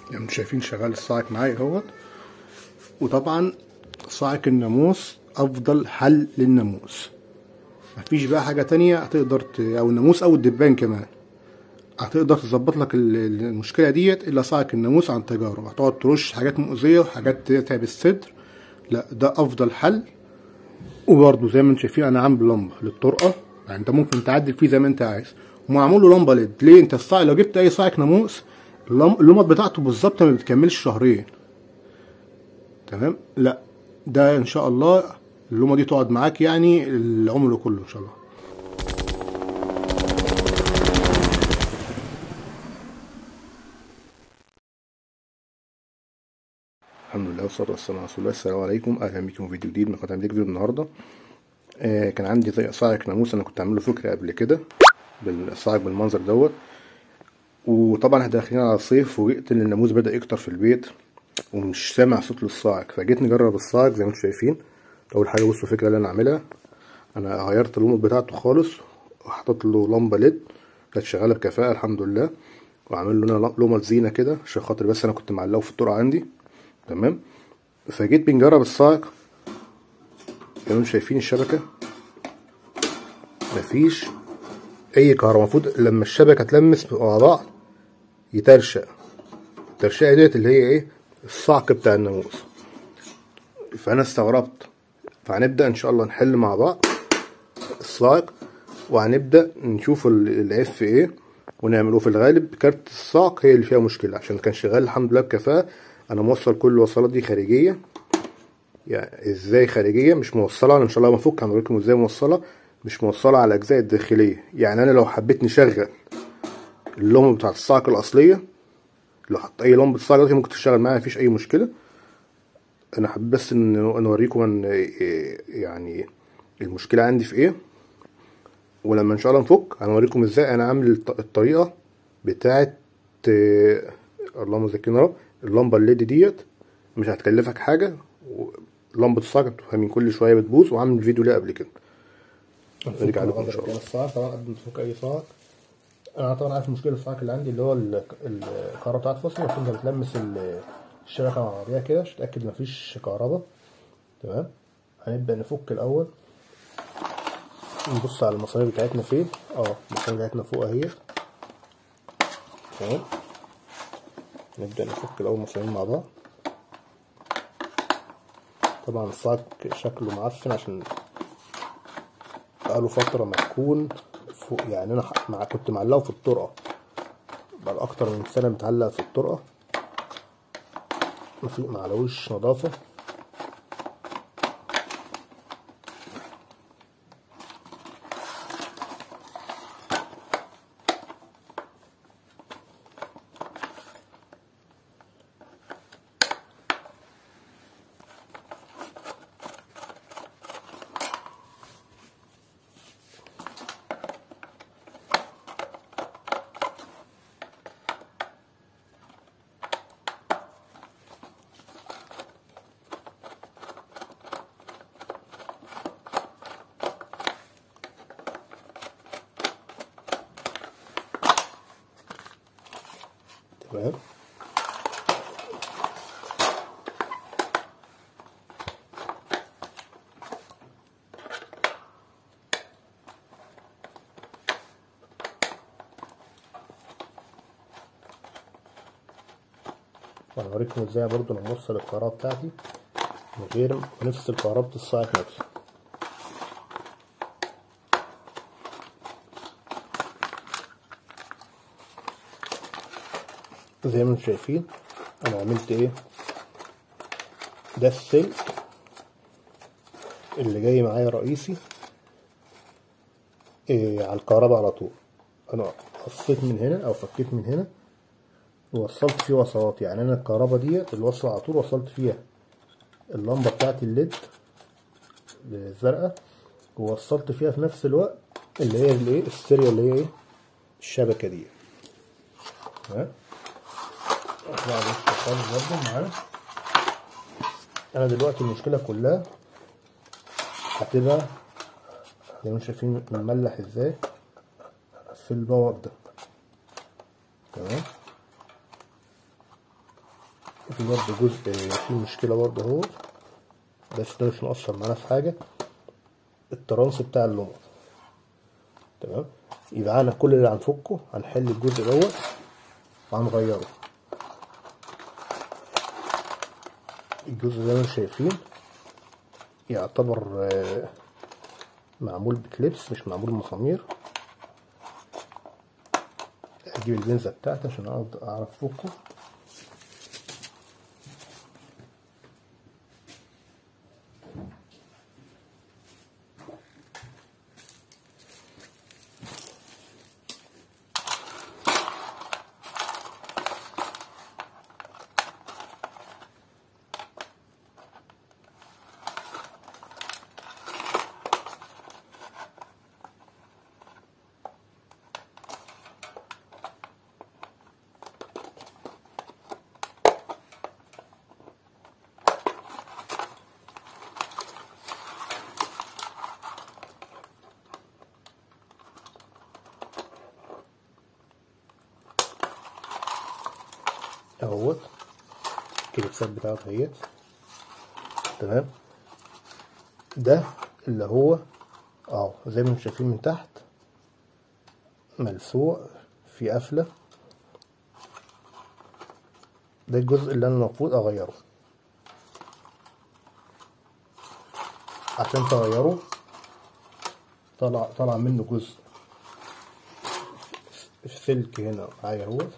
يعني انتوا شايفين شغال الصاعق معايا اهوت وطبعا صاعق الناموس افضل حل للناموس مفيش بقى حاجة تانية هتقدر ت... او الناموس او الدبان كمان هتقدر تظبط لك ال- ال- المشكلة ديت الا صاعق الناموس عن تجارب هتقعد ترش حاجات مؤذية وحاجات تتعب الصدر لا ده افضل حل وبرضه زي ما انتم شايفين انا عامل لمبه للطرقه يعني انت ممكن تعدل فيه زي ما انت عايز ومعمول له لمبه ليد ليه انت الصاع لو جبت اي صاعق ناموس اللم- اللمبه بتاعته بالظبط ما بتكملش شهرين تمام لا ده ان شاء الله اللمبه دي تقعد معاك يعني العمر كله ان شاء الله الحمد لله والصلاه والسلام على رسول الله السلام عليكم اهلا بكم في فيديو جديد من قناه فيديو النهارده آه كان عندي زي صاعق ناموس انا كنت عامل له فكره قبل كده بالصاعق بالمنظر دوت وطبعا احنا داخلين على الصيف وجئت ان الناموس بدا يكتر في البيت ومش سامع صوت للصاعق فجيت نجرب الصاعق زي ما انتم شايفين اول حاجه بصوا الفكره اللي انا عاملها انا غيرت اللمبه بتاعته خالص وحطيت له لمبه ليد كانت شغاله بكفاءه الحمد لله وعامل له انا لمبه زينه كده عشان خاطر بس انا كنت معلقه في الطرق عندي تمام فجيت بنجرب الصاعق زي ما انتم شايفين الشبكه مفيش اي كهرباء المفروض لما الشبكه تلمس مع بعض يترشق الترشقه ديت اللي هي ايه الصعق بتاع الناموس فانا استغربت فهنبدا ان شاء الله نحل مع بعض الصاعق وهنبدا نشوف العيب في ايه ونعمله في الغالب كارت الصاعق هي اللي فيها مشكله عشان كان شغال الحمد لله بكفاءه انا موصل كل الوصلات دي خارجيه يعني ازاي خارجيه مش موصله انا ان شاء الله ما افك هنوريكم ازاي موصله مش موصله على الاجزاء الداخليه يعني انا لو حبيت نشغل اللمبه بتاعت الصاعق الاصليه لو حط اي لمبه صاعق دلوقتي ممكن تشتغل معايا مفيش اي مشكله انا حابب بس ان أن اوريكم ان يعني المشكله عندي في ايه ولما ان شاء الله نفك هنوريكم ازاي انا عامل الط- الطريقه بتاعت آه، اللهم ذكرنا يا رب اللمبه الليد ديت مش هتكلفك حاجه و- لمبه الصاعق انتوا فاهمين كل شويه بتبوظ وعامل فيديو ليها قبل كده نرجع لكم ان شاء الله الصاعق طبعا قبل ما تفك اي صاعق انا طبعا عارف مشكله الصاعق اللي عندي اللي هو ال- الكهرباء بتاعت فصل المفروض انت بتلمس ال- الشبكه مع بعضيها كده عشان تتاكد مفيش كهرباء تمام هنبدا نفك الاول نبص على المصاريف بتاعتنا فين اه المصاريف بتاعتنا فوق اهي تمام نبدا نفك الاول مصاريف مع بعض طبعا الصاعق شكله معفن عشان بقاله فترة مركون فوق يعني أنا ح- مع كنت معلقه في الطرقة بقى أكتر من سنة متعلق في الطرقة مفي معلوش نظافة تمام وهوريكم ازاي برضو انا موصل الكهرباء بتاعتي من غير ما نفصل كهرباء الصاعق نفسه زي ما انتم شايفين انا عملت ايه ده السلك اللي جاي معايا رئيسي إيه على الكهرباء على طول انا قصيت من هنا او فكيت من هنا ووصلت فيه وصلات يعني انا الكهرباء ديت الوصلة على طول وصلت فيها اللمبة بتاعت الليد الزرقاء ووصلت فيها في نفس الوقت اللي هي الايه السيريا اللي هي ايه الشبكة دي تمام اطلع بس خالص برضه معانا انا دلوقتي المشكلة كلها هتبقى زي ما انتم شايفين مملح ازاي في البوابة ده تمام في برضه جزء فيه مشكلة برضه اهو بس ده مش مؤثر معانا في حاجة الترانس بتاع اللمض تمام يبقى انا كل اللي هنفكه هنحل الجزء دوت وهنغيره الجزء زي ما انتم شايفين يعتبر آه، معمول بكليبس مش معمول مسامير اجيب البنزة بتاعتي عشان اقدر اعرف افكه اهوت الكليبسات بتاعته اهيت تمام ده اللي هو اهو زي ما انتم شايفين من تحت ملسوع في قفلة ده الجزء اللي انا المفروض اغيره عشان تغيره طلع طلع منه جزء في سلك هنا معايا اهوت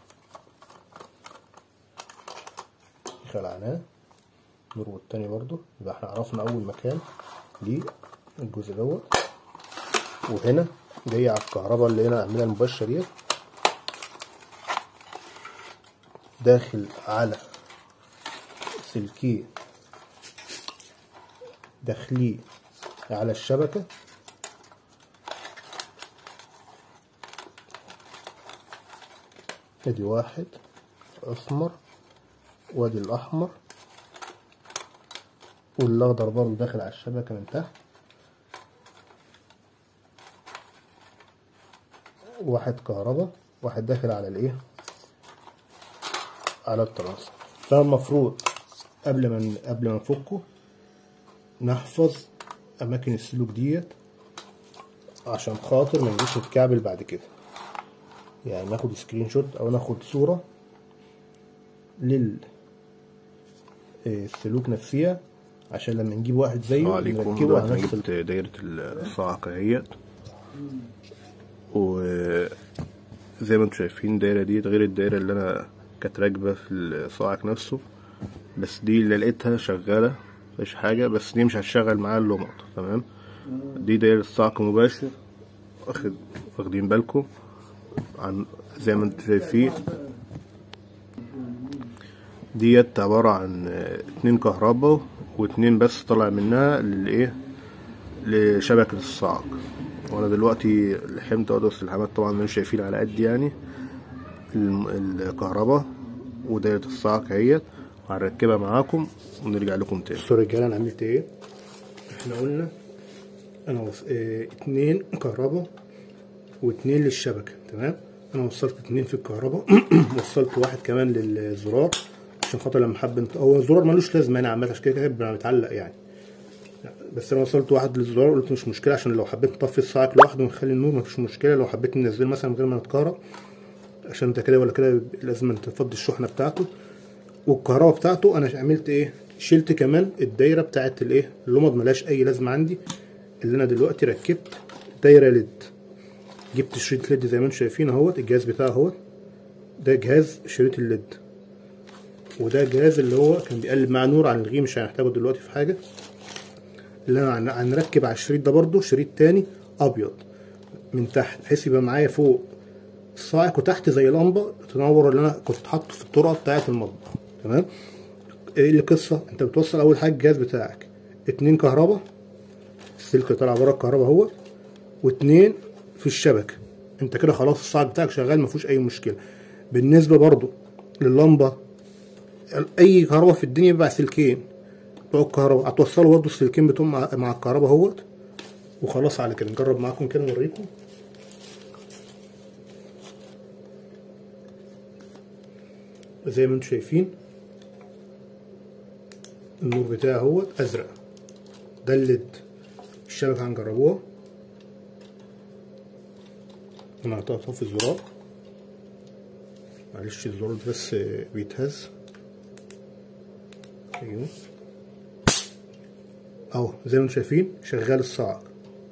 خلعناه نربط التاني برضو يبقى احنا عرفنا اول مكان ليه الجزء دوت وهنا جاي على الكهرباء اللي هنا عاملها المباشرة ديت داخل على سلكيه داخليه على الشبكة ادي واحد اسمر وادي الاحمر والاخضر برضه داخل على الشبكه من تحت واحد كهرباء واحد داخل على الايه على التراس فالمفروض قبل ما قبل ما نفكه نحفظ اماكن السلوك ديت عشان خاطر ما نجيش نتكعبل بعد كده يعني ناخد سكرين شوت او ناخد صوره لل السلوك نفسها عشان لما نجيب واحد زيه السلام عليكم نركبه دلوقتي على انا نفس جبت دايرة الصاعقة اهيت وزي ما انتم شايفين الدايرة دي غير الدايرة اللي انا كانت راكبة في الصاعق نفسه بس دي اللي لقيتها شغالة مفيش حاجة بس دي مش هتشغل معاها اللمط تمام دي دايرة صعق مباشر واخد واخدين بالكم عن زي ما انتم شايفين ديت عبارة عن آه، اتنين كهرباء واتنين بس طالع منها للايه لشبكة الصعق وانا دلوقتي لحمت ادرس الحمات طبعا مش شايفين على قد يعني الم- الكهرباء ودايرة الصعق اهيت هنركبها معاكم ونرجع لكم تاني بصوا يا رجاله انا عملت ايه احنا قلنا انا وص... اه... اتنين كهرباء واتنين للشبكه تمام انا وصلت اتنين في الكهرباء وصلت واحد كمان للزرار عشان خاطر لما حب انت هو الزرار ملوش لازمه انا عامه عشان كده كده بيبقى متعلق يعني بس انا وصلت واحد للزرار قلت مش مشكله عشان لو حبيت نطفي الصاعق لوحده ونخلي النور مفيش مشكله لو حبيت ننزله مثلا من غير ما نتكهرب عشان انت كده ولا كده لازم انت تفضي الشحنه بتاعته والكهرباء بتاعته انا عملت ايه شلت كمان الدايره بتاعت الايه اللمض ملهاش اي لازمه عندي اللي انا دلوقتي ركبت دايره ليد جبت شريط ليد زي ما انتم شايفين اهوت الجهاز بتاعه اهوت ده جهاز شريط الليد وده جهاز اللي هو كان بيقلب مع نور عن الغي مش هنحتاجه دلوقتي في حاجه اللي انا هن- هنركب على الشريط ده برضو شريط تاني ابيض من تحت بحيث يبقى معايا فوق الصاعق وتحت زي لمبه تنور اللي انا كنت حاطه في الطرقه بتاعه المطبخ تمام ايه القصه انت بتوصل اول حاجه الجهاز بتاعك اتنين كهرباء السلك اللي طالع بره الكهرباء اهوت واتنين في الشبكه انت كده خلاص الصاعق بتاعك شغال مفيهوش اي مشكله بالنسبه برضو لللمبه اي كهرباء في الدنيا بيبقى سلكين بتوع الكهرباء هتوصلوا برضو السلكين بتوع مع, مع الكهرباء اهوت وخلاص على كده نجرب معاكم كده نوريكم زي ما انتم شايفين النور بتاعي اهوت ازرق ده الليد الشبكة هنجربوها انا هطفي الزرار معلش الزرار ده بس بيتهز ايوه اهو زي ما انتم شايفين شغال الصاعق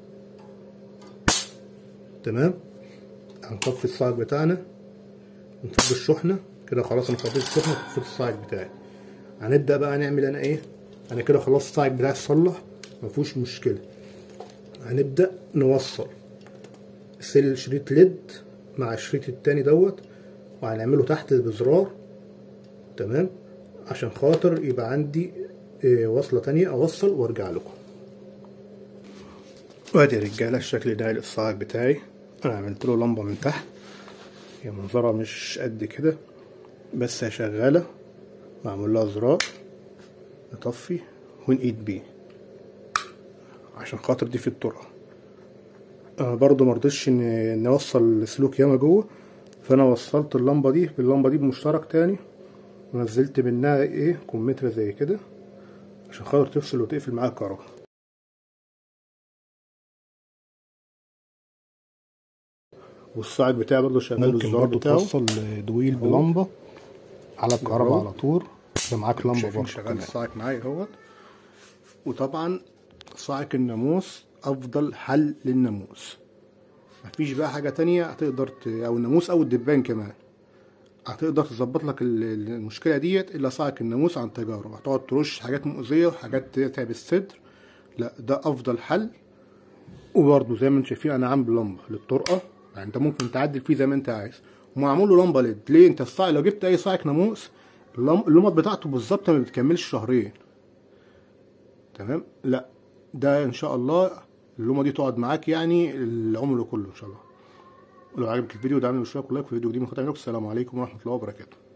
تمام هنطفي الصاعق بتاعنا ونفضي الشحنة كده خلاص انا فضيت الشحنة وطفيت الصاعق بتاعي هنبدأ بقى نعمل انا ايه انا كده خلاص الصاعق بتاعي اتصلح مفيهوش مشكلة هنبدأ نوصل سل شريط ليد مع الشريط التاني دوت وهنعمله تحت بزرار تمام عشان خاطر يبقى عندي إيه وصلة تانية اوصل وارجع لكم وادي يا رجالة الشكل ده للصاعق بتاعي انا عملت له لمبة من تحت هي منظرها مش قد كده بس هي شغالة معمول لها زرار نطفي ونقيد بيه عشان خاطر دي في الطرقة أنا برضو مرضتش ان نوصل سلوك ياما جوه فانا وصلت اللمبة دي باللمبة دي بمشترك تاني ونزلت منها ايه كمثرى زي كده عشان خاطر تفصل وتقفل معاها الكهرباء والصاعد بتاعي برضه شغال ممكن بالزرار برضه بتاعه توصل دويل بلمبة على الكهرباء على طول يبقى معاك لمبة شايفين برضه شغال كمان الصاعق معايا اهوت وطبعا صاعق الناموس افضل حل للناموس مفيش بقى حاجة تانية هتقدر ت... او الناموس او الدبان كمان هتقدر تظبط لك ال- ال- المشكلة ديت الا صاعق الناموس عن تجارب هتقعد ترش حاجات مؤذية وحاجات تتعب الصدر لا ده افضل حل وبرضه زي ما انتم شايفين انا عامل لمبه للطرقه يعني انت ممكن تعدل فيه زي ما انت عايز ومعمول له لمبه ليد ليه انت الصاع لو جبت اي صاعق ناموس اللم- اللمبه بتاعته بالظبط ما بتكملش شهرين تمام لا ده ان شاء الله اللمبه دي تقعد معاك يعني العمر كله ان شاء الله ولو عجبك الفيديو دعمني بالاشتراك واللايك في الفيديو جديد من خطأ السلام عليكم ورحمه الله وبركاته